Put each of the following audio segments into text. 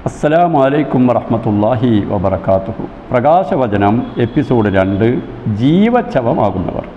അസ്സലാമു അലൈക്കും വറഹ്മത്തുള്ളാഹി വബറകാതുഹു പ്രകാശവചനം എപ്പിസോഡ് രണ്ട് ജീവച്ഛവമാകുന്നവർ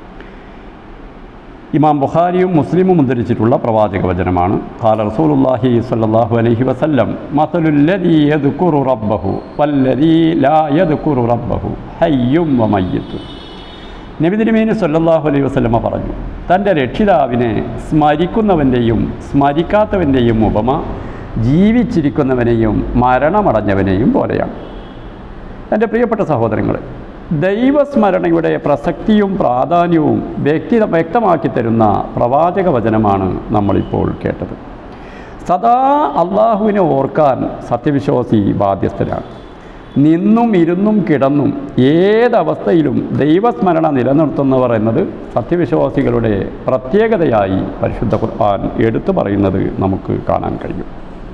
ഇമാം ബുഖാരിയും മുസ്ലിമും ഉദ്ധരിച്ചിട്ടുള്ള പ്രവാചക വചനമാണ് ഖാല റസൂലുള്ളാഹി സ്വല്ലല്ലാഹു അലൈഹി വസല്ലം മസലുല്ലദീ യദ്കുറു റബ്ബഹു വല്ലദീ ലാ യദ്കുറു റബ്ബഹു ഹയ്യും വമയ്യിത്തുൻ നബി തിരുമേനി സല്ലല്ലാഹു അലൈഹി വസല്ലമ പറഞ്ഞു തൻ്റെ രക്ഷിതാവിനെ സ്മരിക്കുന്നവൻ്റെയും സ്മരിക്കാത്തവൻ്റെയും ഉപമ ജീവിച്ചിരിക്കുന്നവനെയും മരണമടഞ്ഞവനെയും പോലെയാണ് എൻ്റെ പ്രിയപ്പെട്ട സഹോദരങ്ങൾ ദൈവസ്മരണയുടെ പ്രസക്തിയും പ്രാധാന്യവും വ്യക്തി വ്യക്തമാക്കി തരുന്ന പ്രവാചക വചനമാണ് നമ്മളിപ്പോൾ കേട്ടത് സദാ അള്ളാഹുവിനെ ഓർക്കാൻ സത്യവിശ്വാസി ബാധ്യസ്ഥനാണ് നിന്നും ഇരുന്നും കിടന്നും ഏതവസ്ഥയിലും ദൈവസ്മരണ നിലനിർത്തുന്നവർ എന്നത് സത്യവിശ്വാസികളുടെ പ്രത്യേകതയായി പരിശുദ്ധ ഖുർആൻ എടുത്തു പറയുന്നത് നമുക്ക് കാണാൻ കഴിയും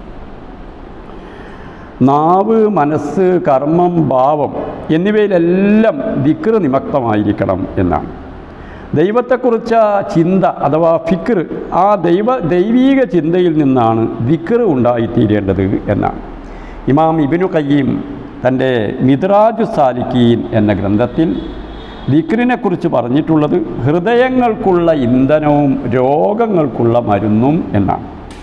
നാവ് മനസ്സ് കർമ്മം ഭാവം എന്നിവയിലെല്ലാം ദിക്ർ നിമക്തമായിരിക്കണം എന്നാണ് ദൈവത്തെക്കുറിച്ച ചിന്ത അഥവാ ഫിക്ർ ആ ദൈവ ദൈവീക ചിന്തയിൽ നിന്നാണ് ദിക്ർ ഉണ്ടായിത്തീരേണ്ടത് എന്നാണ് ഇമാം ഇബിനു കയ്യീം തൻ്റെ മിദ്രാജു സാലിക്കീൻ എന്ന ഗ്രന്ഥത്തിൽ ദിക്റിനെക്കുറിച്ച് പറഞ്ഞിട്ടുള്ളത് ഹൃദയങ്ങൾക്കുള്ള ഇന്ധനവും രോഗങ്ങൾക്കുള്ള മരുന്നും എന്നാണ്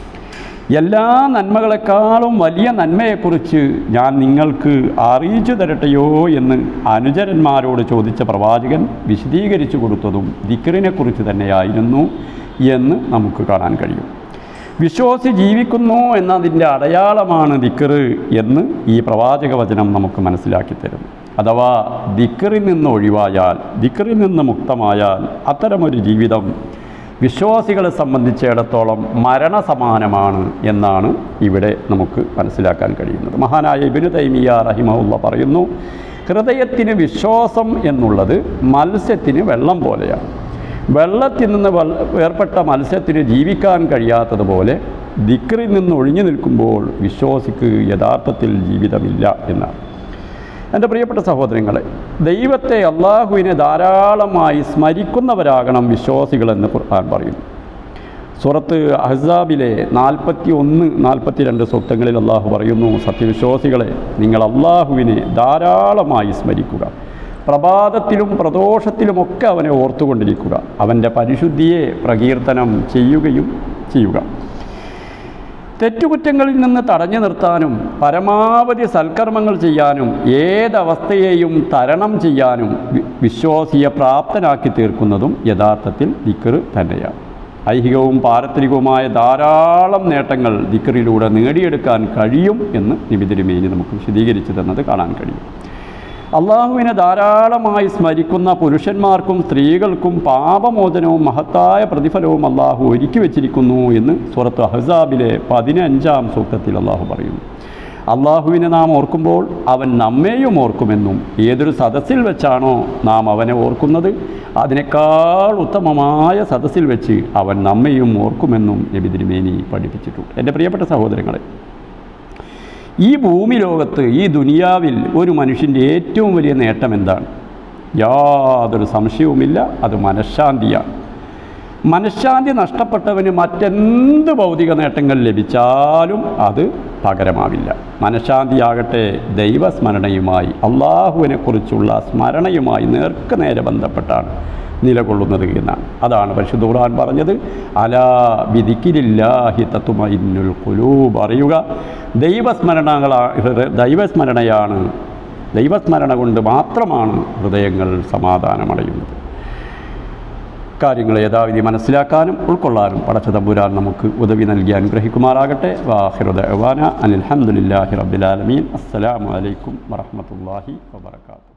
എല്ലാ നന്മകളെക്കാളും വലിയ നന്മയെക്കുറിച്ച് ഞാൻ നിങ്ങൾക്ക് അറിയിച്ചു തരട്ടെയോ എന്ന് അനുചരന്മാരോട് ചോദിച്ച പ്രവാചകൻ വിശദീകരിച്ചു കൊടുത്തതും ദിക്കറിനെക്കുറിച്ച് തന്നെയായിരുന്നു എന്ന് നമുക്ക് കാണാൻ കഴിയും വിശ്വാസി ജീവിക്കുന്നു എന്നതിൻ്റെ അടയാളമാണ് ദിക്കറ് എന്ന് ഈ പ്രവാചക വചനം നമുക്ക് മനസ്സിലാക്കി തരുന്നു അഥവാ ദിക്കറിൽ നിന്ന് ഒഴിവായാൽ ദിക്കറിൽ നിന്ന് മുക്തമായാൽ അത്തരമൊരു ജീവിതം വിശ്വാസികളെ സംബന്ധിച്ചിടത്തോളം മരണസമാനമാണ് എന്നാണ് ഇവിടെ നമുക്ക് മനസ്സിലാക്കാൻ കഴിയുന്നത് മഹാനായ ഇബിനു തൈമിയ റഹിമഉള്ള പറയുന്നു ഹൃദയത്തിന് വിശ്വാസം എന്നുള്ളത് മത്സ്യത്തിന് വെള്ളം പോലെയാണ് വെള്ളത്തിൽ നിന്ന് വേർപ്പെട്ട മത്സ്യത്തിന് ജീവിക്കാൻ കഴിയാത്തതുപോലെ ദിക്റിൽ നിന്ന് ഒഴിഞ്ഞു നിൽക്കുമ്പോൾ വിശ്വാസിക്ക് യഥാർത്ഥത്തിൽ ജീവിതമില്ല എന്നാണ് എൻ്റെ പ്രിയപ്പെട്ട സഹോദരങ്ങളെ ദൈവത്തെ അള്ളാഹുവിനെ ധാരാളമായി സ്മരിക്കുന്നവരാകണം വിശ്വാസികളെന്ന് ഖുർആൻ പറയുന്നു സുറത്ത് അഹ്സാബിലെ നാൽപ്പത്തി ഒന്ന് നാൽപ്പത്തി രണ്ട് സ്വപ്നങ്ങളിൽ അള്ളാഹു പറയുന്നു സത്യവിശ്വാസികളെ നിങ്ങൾ അള്ളാഹുവിനെ ധാരാളമായി സ്മരിക്കുക പ്രഭാതത്തിലും പ്രദോഷത്തിലുമൊക്കെ അവനെ ഓർത്തുകൊണ്ടിരിക്കുക അവൻ്റെ പരിശുദ്ധിയെ പ്രകീർത്തനം ചെയ്യുകയും ചെയ്യുക തെറ്റുകുറ്റങ്ങളിൽ നിന്ന് തടഞ്ഞു നിർത്താനും പരമാവധി സൽക്കർമ്മങ്ങൾ ചെയ്യാനും ഏതവസ്ഥയെയും തരണം ചെയ്യാനും വിശ്വാസിയെ പ്രാപ്തനാക്കി തീർക്കുന്നതും യഥാർത്ഥത്തിൽ ദിക്കറ് തന്നെയാണ് ഐഹികവും പാരത്രികവുമായ ധാരാളം നേട്ടങ്ങൾ ദിക്കറിലൂടെ നേടിയെടുക്കാൻ കഴിയും എന്ന് നിബിതിരുമേനി നമുക്ക് വിശദീകരിച്ചു തന്നത് കാണാൻ കഴിയും അള്ളാഹുവിനെ ധാരാളമായി സ്മരിക്കുന്ന പുരുഷന്മാർക്കും സ്ത്രീകൾക്കും പാപമോചനവും മഹത്തായ പ്രതിഫലവും അള്ളാഹു ഒരുക്കി വച്ചിരിക്കുന്നു എന്ന് സുറത്ത് അഹ്സാബിലെ പതിനഞ്ചാം സൂക്തത്തിൽ അള്ളാഹു പറയുന്നു അള്ളാഹുവിനെ നാം ഓർക്കുമ്പോൾ അവൻ നമ്മെയും ഓർക്കുമെന്നും ഏതൊരു സദസ്സിൽ വെച്ചാണോ നാം അവനെ ഓർക്കുന്നത് അതിനേക്കാൾ ഉത്തമമായ സദസ്സിൽ വെച്ച് അവൻ നമ്മെയും ഓർക്കുമെന്നും നബി തിരുമേനി പഠിപ്പിച്ചിട്ടുണ്ട് എൻ്റെ പ്രിയപ്പെട്ട സഹോദരങ്ങളെ ഈ ഭൂമി ലോകത്ത് ഈ ദുനിയാവിൽ ഒരു മനുഷ്യൻ്റെ ഏറ്റവും വലിയ നേട്ടം എന്താണ് യാതൊരു സംശയവുമില്ല അത് മനഃശാന്തിയാണ് മനഃശാന്തി നഷ്ടപ്പെട്ടവന് മറ്റെന്ത് ഭൗതിക നേട്ടങ്ങൾ ലഭിച്ചാലും അത് പകരമാവില്ല മനഃശാന്തിയാകട്ടെ ദൈവസ്മരണയുമായി അള്ളാഹുവിനെക്കുറിച്ചുള്ള സ്മരണയുമായി നേർക്ക് നേരെ ബന്ധപ്പെട്ടാണ് നിലകൊള്ളുന്നത് എന്നാണ് അതാണ് പരിശുദ്ധ ഖുർആൻ പറഞ്ഞത് അലാ വിധിക്കിലില്ലാഹി തത്തുമൈന്നുൽ കുലൂബ് അറിയുക ദൈവസ്മരണകളാ ദൈവസ്മരണയാണ് ദൈവസ്മരണ കൊണ്ട് മാത്രമാണ് ഹൃദയങ്ങൾ സമാധാനമടയുന്നത് കാര്യങ്ങൾ യഥാവിധി മനസ്സിലാക്കാനും ഉൾക്കൊള്ളാനും പടച്ച തമ്പുരാൻ നമുക്ക് ഉദവി നൽകി അനുഗ്രഹിക്കുമാറാകട്ടെ വാഹിറുദ അനിൽ അഹമ്മദില്ലാഹി റബ്ബിലാലമീൻ അസ്സലാമു അലൈക്കും വറഹമത്തല്ലാഹി വബർക്കാത്തു